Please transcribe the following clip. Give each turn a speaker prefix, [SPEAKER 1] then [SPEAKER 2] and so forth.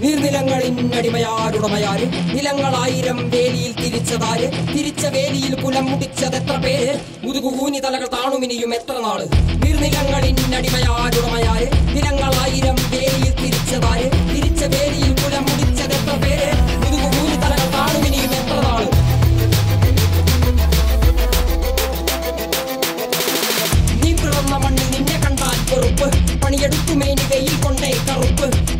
[SPEAKER 1] നീർനിലങ്ങളിൻ അടിമയാരുടമയാര് നിലങ്ങളായിരം വേലിയിൽ തിരിച്ചതാര് തിരിച്ച വേലിയിൽ കുലം മുടിച്ചതെത്ര പേര് മുതുകുകൂനി തലകൾ താണുമിനിയും എത്ര നാള് നീർനിലങ്ങളിൻ അടിമയാരുടമയാര് നിലങ്ങളായിരം വേലിയിൽ തിരിച്ചതാര് തിരിച്ച വേലിയിൽ കുലം മുടിച്ചതെത്ര പേര് മുതുകുകൂനി തലകൾ താണുമിനിയും എത്ര നാള് നീ പിറന്ന മണ്ണിൽ നിന്നെ കണ്ടാൽ വെറുപ്പ് പണിയെടുക്കുമേനി വെയിൽ കൊണ്ടേ കറുപ്പ്